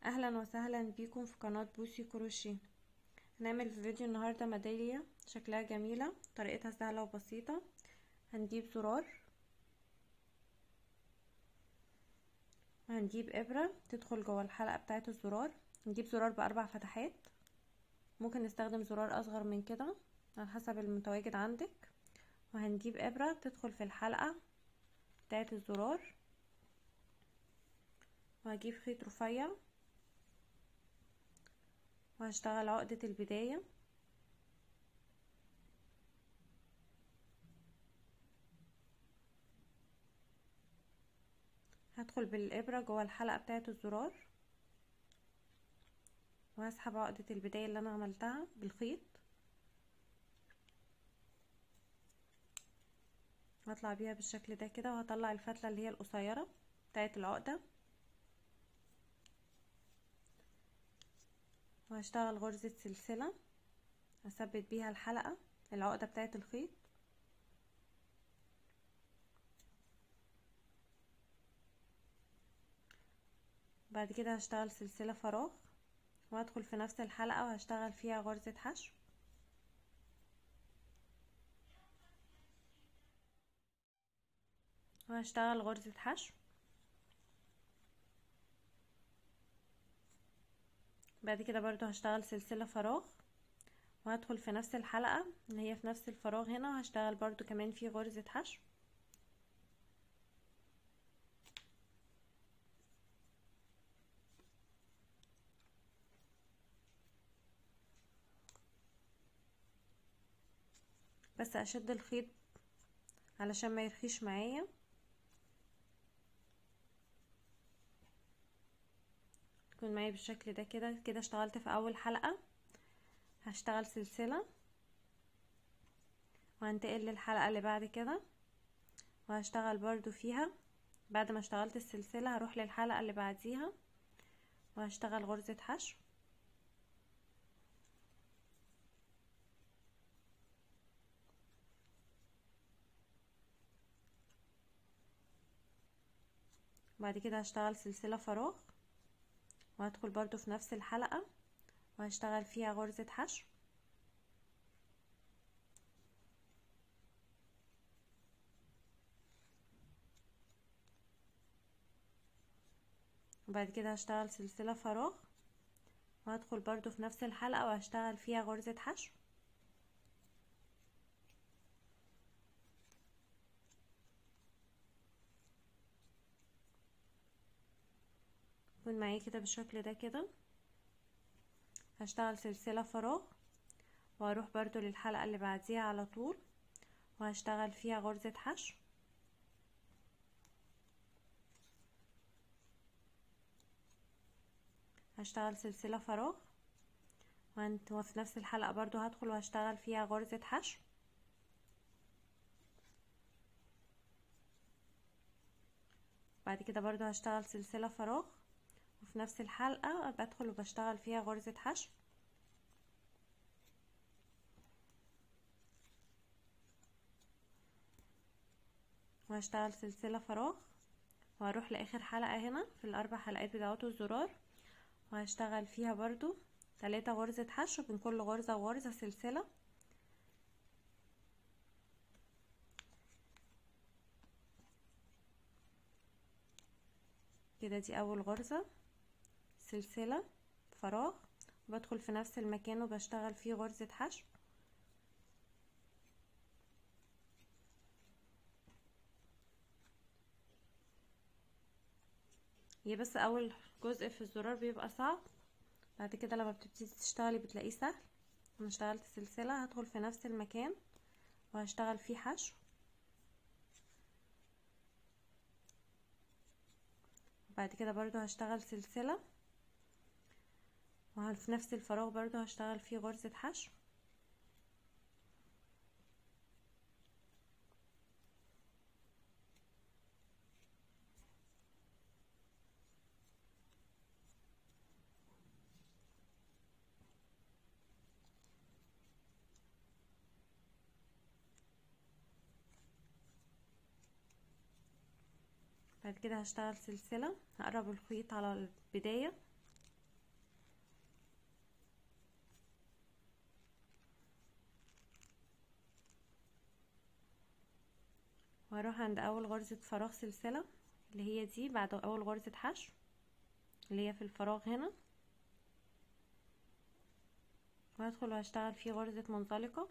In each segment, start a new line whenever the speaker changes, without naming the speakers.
اهلا وسهلا بيكم في قناة بوسي كروشيه هنعمل في فيديو النهاردة ميدالية شكلها جميلة طريقتها سهلة وبسيطة هنجيب زرار وهنجيب ابرة تدخل جوه الحلقة بتاعة الزرار نجيب زرار باربع فتحات ممكن نستخدم زرار اصغر من كده على حسب المتواجد عندك وهنجيب ابرة تدخل في الحلقة بتاعة الزرار وهجيب خيط رفيع وهشتغل عقدة البداية هدخل بالإبرة جوه الحلقة بتاعة الزرار وهسحب عقدة البداية اللي أنا عملتها بالخيط هطلع بيها بالشكل ده كده وهطلع الفتلة اللي هي القصيرة بتاعة العقدة وهشتغل غرزة سلسلة هثبت بيها الحلقة العقدة بتاعة الخيط بعد كده هشتغل سلسلة فراغ وهدخل في نفس الحلقة وهشتغل فيها غرزة حشو وهشتغل غرزة حشو بعد كده برضو هشتغل سلسلة فراغ وهدخل في نفس الحلقة اللي هي في نفس الفراغ هنا وهشتغل برضو كمان في غرزة حشو بس اشد الخيط علشان ما يرخيش معايا تكون معايا بالشكل ده كده كده اشتغلت في اول حلقة هشتغل سلسلة وهنتقل للحلقة اللي بعد كده وهشتغل برضو فيها بعد ما اشتغلت السلسلة هروح للحلقة اللي بعديها وهشتغل غرزة حشو بعد كده هشتغل سلسلة فراغ وهدخل برضو في نفس الحلقة وهشتغل فيها غرزة حشو وبعد كده هشتغل سلسلة فراغ وهدخل برضو في نفس الحلقة وهشتغل فيها غرزة حشو يكون معايا كده بالشكل ده كده هشتغل سلسلة فراغ وهروح برضو للحلقة اللي بعديها على طول وهشتغل فيها غرزة حشو هشتغل سلسلة فراغ وفي نفس الحلقة برضو هدخل وهشتغل فيها غرزة حشو بعد كده برضو هشتغل سلسلة فراغ وفي نفس الحلقة بدخل وبشتغل فيها غرزة حشو وهشتغل سلسلة فراغ وهروح لاخر حلقة هنا في الاربع حلقات بتاعت الزرار وهشتغل فيها برضو تلاتة غرزة حشو بين كل غرزة وغرزة سلسلة كده دي اول غرزة سلسلة فراغ بدخل في نفس المكان وبشتغل فيه غرزة حشو هي بس اول جزء في الزرار بيبقى صعب بعد كده لما بتبتدي تشتغلي بتلاقيه سهل انا اشتغلت سلسلة هدخل في نفس المكان وهشتغل فيه حشو بعد كده برضو هشتغل سلسلة وفي نفس الفراغ برضو هشتغل فيه غرزة حشو بعد كده هشتغل سلسلة هقرب الخيط على البداية وهروح عند اول غرزة فراغ سلسلة اللي هي دي بعد اول غرزة حشو اللي هي في الفراغ هنا وهدخل وهشتغل فيه غرزة منزلقة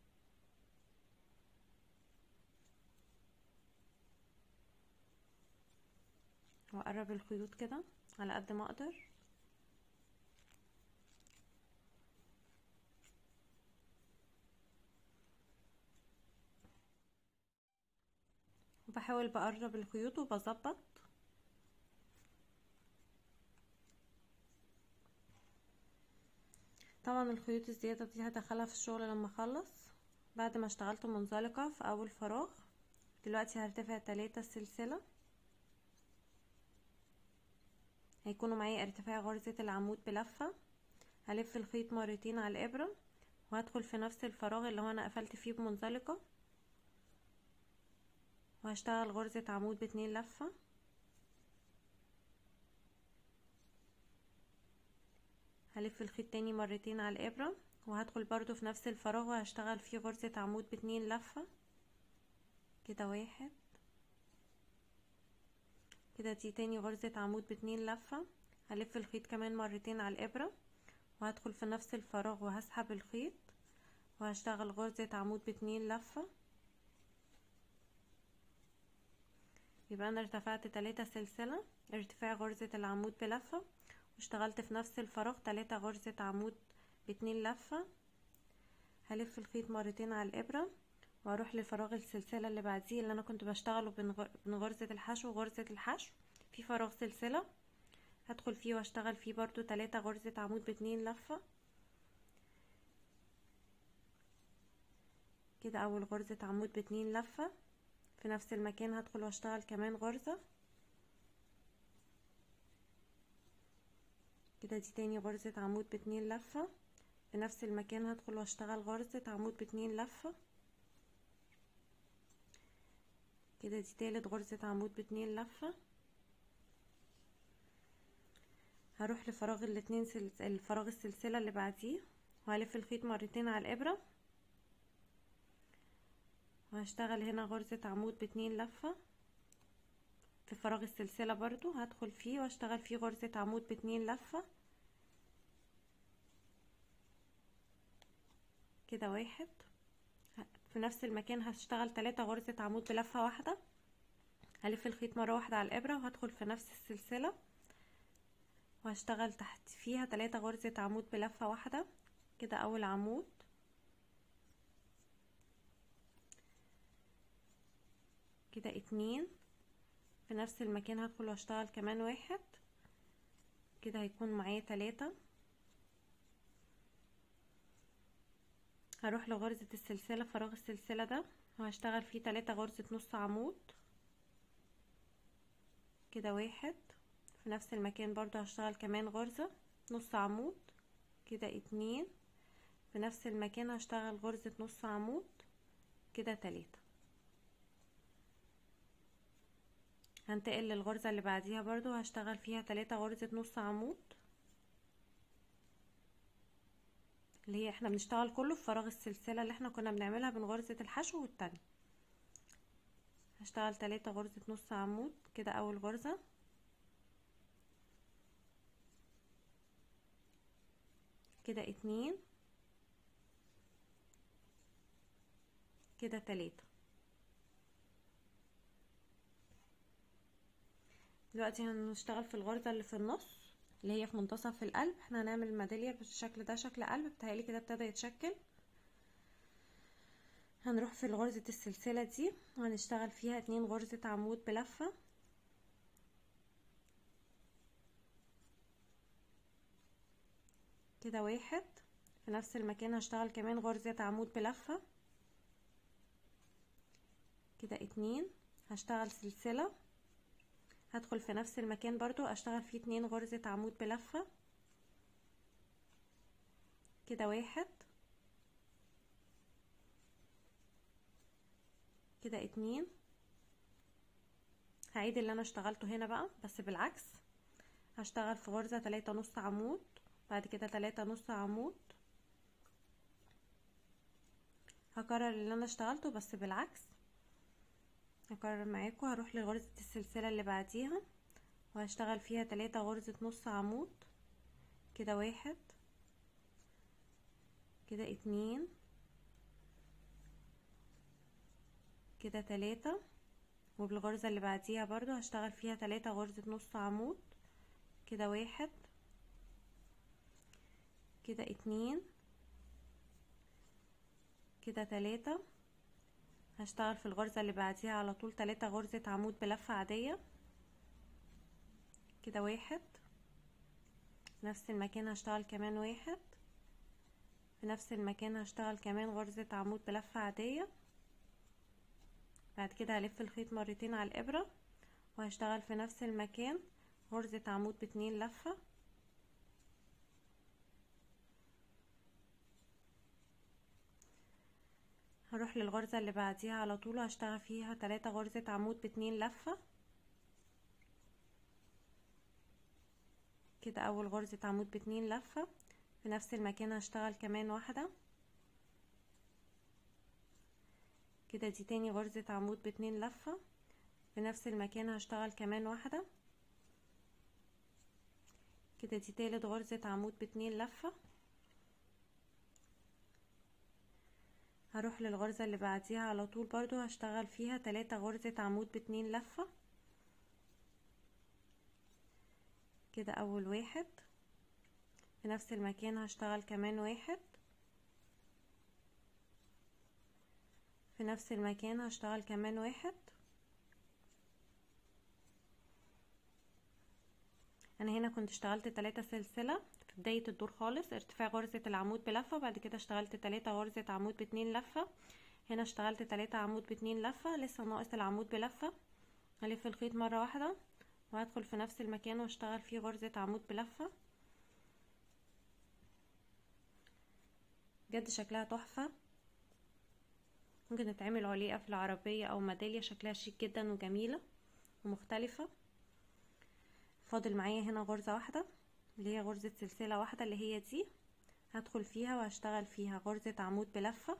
واقرب الخيوط كده على قد ما اقدر وبحاول بقرب الخيوط وبظبط طبعا الخيوط الزيادة دي هدخلها في الشغل لما اخلص بعد ما اشتغلت منزلقة في اول فراغ دلوقتي هرتفع تلاتة السلسلة هيكونوا معايا ارتفاع غرزة العمود بلفة هلف الخيط مرتين على الابرة وهدخل في نفس الفراغ اللي هو انا قفلت فيه بمنزلقة وهشتغل غرزة عمود باتنين لفة هلف الخيط تاني مرتين على الابرة وهدخل برضو في نفس الفراغ وهشتغل فيه غرزة عمود باتنين لفة كده واحد كده دي تاني غرزة عمود باتنين لفة هلف الخيط كمان مرتين على الابرة وهدخل في نفس الفراغ وهسحب الخيط وهشتغل غرزة عمود باتنين لفة يبقى انا ارتفعت تلاتة سلسلة ارتفاع غرزة العمود بلفة واشتغلت في نفس الفراغ تلاتة غرزة عمود باتنين لفة هلف الخيط مرتين على الابرة واروح لفراغ السلسلة اللي بعديه اللي انا كنت بشتغله بين غرزة الحشو وغرزة الحشو في فراغ سلسلة هدخل فيه واشتغل فيه برضو تلاتة غرزة عمود باتنين لفة كده اول غرزة عمود باتنين لفة في نفس المكان هدخل واشتغل كمان غرزة كده دي تاني غرزة عمود باتنين لفة في نفس المكان هدخل واشتغل غرزة عمود باتنين لفة كده دي تالت غرزة عمود باتنين لفة هروح لفراغ الاتنين سلس... الفراغ السلسلة اللي بعديه وهلف الخيط مرتين على الابرة وهشتغل هنا غرزة عمود باتنين لفة في فراغ السلسلة برضو هدخل فيه واشتغل فيه غرزة عمود باتنين لفة كده واحد في نفس المكان هشتغل تلاتة غرزة عمود بلفة واحدة هلف الخيط مرة واحدة على الابرة وهدخل في نفس السلسلة وهشتغل تحت فيها تلاتة غرزة عمود بلفة واحدة كده اول عمود كده اتنين في نفس المكان هدخل واشتغل كمان واحد كده هيكون معايا تلاتة هروح لغرزة السلسلة فراغ السلسلة ده وهشتغل فيه تلاتة غرزة نص عمود كده واحد في نفس المكان برضو هشتغل كمان غرزة نص عمود كده اتنين في نفس المكان هشتغل غرزة نص عمود كده تلاتة هنتقل للغرزة اللي بعديها برضو هشتغل فيها تلاتة غرزة نص عمود اللي هي احنا بنشتغل كله في فراغ السلسلة اللي احنا كنا بنعملها بين غرزة الحشو والتانية هشتغل تلاتة غرزة نص عمود كده اول غرزة كده اتنين كده تلاتة دلوقتي هنشتغل في الغرزة اللي في النص اللي هي في منتصف القلب احنا هنعمل الميدالية بالشكل ده شكل قلب بتهيألي كده ابتدى يتشكل هنروح في غرزة السلسلة دي وهنشتغل فيها اتنين غرزة عمود بلفة كده واحد في نفس المكان هشتغل كمان غرزة عمود بلفة كده اتنين هشتغل سلسلة هدخل في نفس المكان برضو اشتغل فيه اتنين غرزة عمود بلفة كده واحد كده اتنين هعيد اللي انا اشتغلته هنا بقى بس بالعكس هشتغل في غرزة تلاتة نص عمود بعد كده تلاتة نص عمود هكرر اللي انا اشتغلته بس بالعكس هكرر معاكم هروح لغرزة السلسلة اللي بعديها وهشتغل فيها تلاتة غرزة نص عمود كده واحد كده اتنين كده تلاتة وبالغرزة اللي بعديها برضو هشتغل فيها تلاتة غرزة نص عمود كده واحد كده اتنين كده تلاتة هشتغل في الغرزة اللي بعديها على طول تلاتة غرزة عمود بلفة عادية كده واحد نفس المكان هشتغل كمان واحد في نفس المكان هشتغل كمان غرزة عمود بلفة عادية بعد كده هلف الخيط مرتين على الإبرة وهشتغل في نفس المكان غرزة عمود باتنين لفة هروح للغرزة اللي بعديها على طول هشتغل فيها تلاتة غرزة عمود باتنين لفة كده اول غرزة عمود باتنين لفة في نفس المكان هشتغل كمان واحدة كده دي تاني غرزة عمود باتنين لفة في نفس المكان هشتغل كمان واحدة كده دي تالت غرزة عمود باتنين لفة هروح للغرزة اللي بعديها على طول برضو هشتغل فيها تلاتة غرزة عمود باتنين لفة كده اول واحد في نفس المكان هشتغل كمان واحد في نفس المكان هشتغل كمان واحد انا هنا كنت اشتغلت تلاتة سلسلة في بداية الدور خالص ارتفاع غرزة العمود بلفة بعد كده اشتغلت تلاتة غرزة عمود باتنين لفة هنا اشتغلت تلاتة عمود باتنين لفة لسه ناقص العمود بلفة هلف الخيط مرة واحدة وهدخل في نفس المكان واشتغل فيه غرزة عمود بلفة بجد شكلها تحفة ممكن تتعمل عليقة في العربية او ميدالية شكلها شيك جدا وجميلة ومختلفة فاضل معايا هنا غرزة واحدة اللي هي غرزة سلسلة واحدة اللي هي دي هدخل فيها وهشتغل فيها غرزة عمود بلفة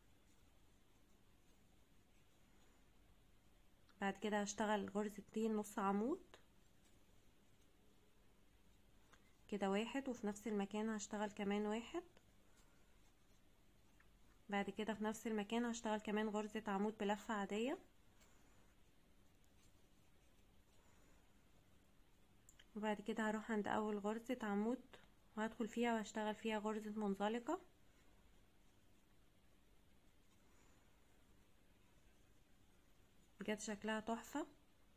بعد كده هشتغل غرزتين نص عمود كده واحد وفي نفس المكان هشتغل كمان واحد بعد كده في نفس المكان هشتغل كمان غرزة عمود بلفة عادية وبعد كده هروح عند اول غرزة عمود وهدخل فيها وهشتغل فيها غرزة منزلقة بجد شكلها تحفة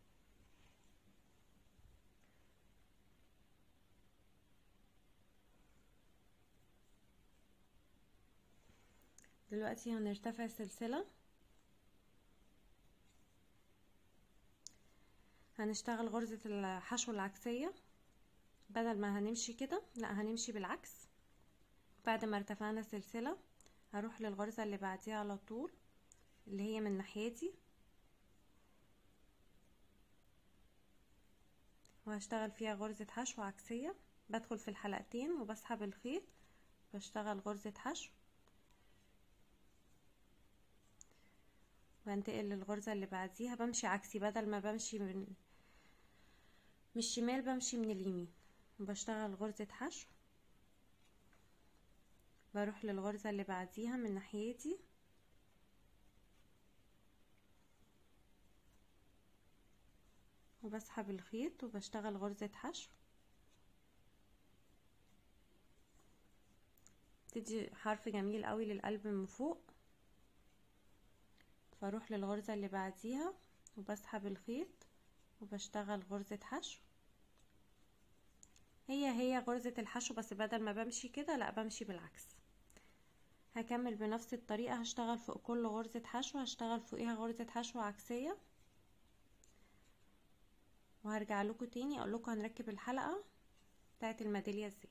دلوقتي هنرتفع السلسلة هنشتغل غرزة الحشو العكسية بدل ما هنمشي كده لا هنمشي بالعكس بعد ما ارتفعنا السلسلة هروح للغرزة اللي بعديها على طول اللي هي من ناحيتي وهشتغل فيها غرزة حشو عكسية بدخل في الحلقتين وبسحب الخيط بشتغل غرزة حشو بنتقل للغرزة اللي بعديها بمشي عكسي بدل ما بمشي من من الشمال بمشي من اليمين بشتغل غرزة حشو بروح للغرزة اللي بعديها من ناحيتي وبسحب الخيط وبشتغل غرزة حشو تدي حرف جميل قوي للقلب من فوق فاروح للغرزة اللي بعديها وبسحب الخيط وبشتغل غرزة حشو هي هي غرزة الحشو بس بدل ما بمشي كده لا بمشي بالعكس هكمل بنفس الطريقة هشتغل فوق كل غرزة حشو هشتغل فوقيها غرزة حشو عكسية وهرجع لكم تاني اقول لكم هنركب الحلقة بتاعت الميدالية ازاي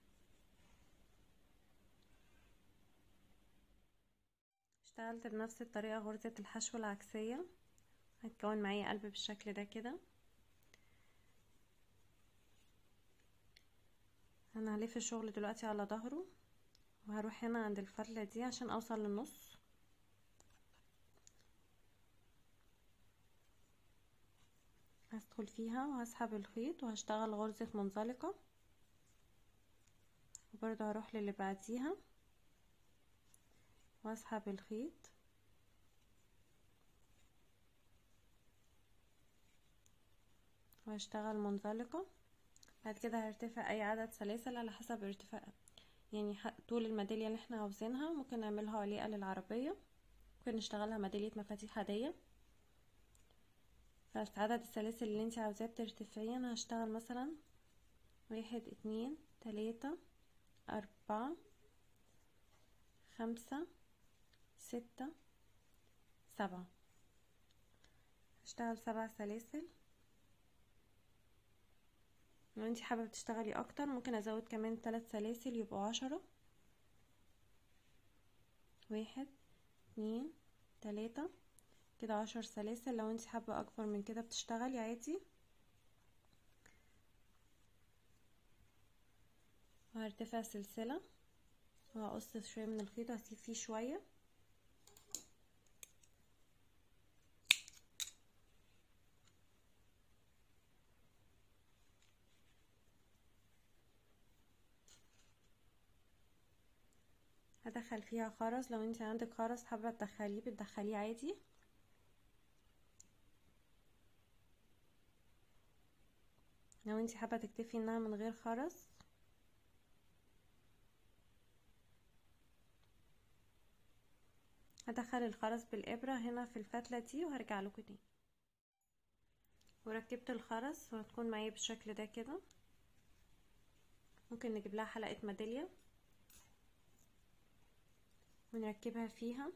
اشتغلت بنفس الطريقة غرزة الحشو العكسية هتكون معايا قلب بالشكل ده كده انا هلف الشغل دلوقتي على ظهره وهروح هنا عند الفتلة دي عشان اوصل للنص هدخل فيها وهسحب الخيط وهشتغل غرزة منزلقة وبرضه هروح للي بعديها واسحب الخيط وهشتغل منزلقة بعد كده هرتفع اي عدد سلاسل على حسب ارتفاع يعني طول الميدالية اللي احنا عاوزينها ممكن نعملها عليقة للعربية ممكن نشتغلها ميدالية مفاتيح عادية ففي عدد السلاسل اللي انت عاوزاه بترتفعي انا هشتغل مثلا واحد اتنين تلاتة اربعة خمسة ستة سبعة هشتغل سبع سلاسل لو انتي حابة تشتغلي اكتر ممكن ازود كمان ثلاث سلاسل يبقوا عشرة واحد اتنين تلاتة كده عشر سلاسل لو انتي حابة اكبر من كده بتشتغلي عادي وهرتفع سلسلة وهقص شوية من الخيط وهسيب فيه شوية هدخل فيها خرز لو انت عندك خرز حابة تدخليه بتدخليه عادي لو انت حابة تكتفي انها من غير خرز هدخل الخرز بالابرة هنا في الفتلة دي وهرجع لكم تاني وركبت الخرز وهتكون معايا بالشكل ده كده ممكن نجيب لها حلقة ميدالية ونركبها فيها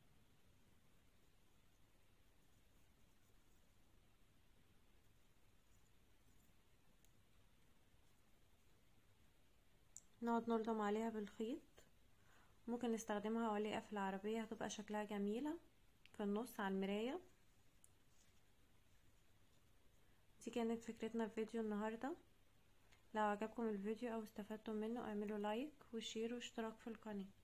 نقعد نلضم عليها بالخيط ممكن نستخدمها علقة في العربية هتبقى شكلها جميلة في النص على المراية دي كانت فكرتنا في فيديو النهاردة لو عجبكم الفيديو او استفدتم منه اعملوا لايك وشير واشتراك في القناة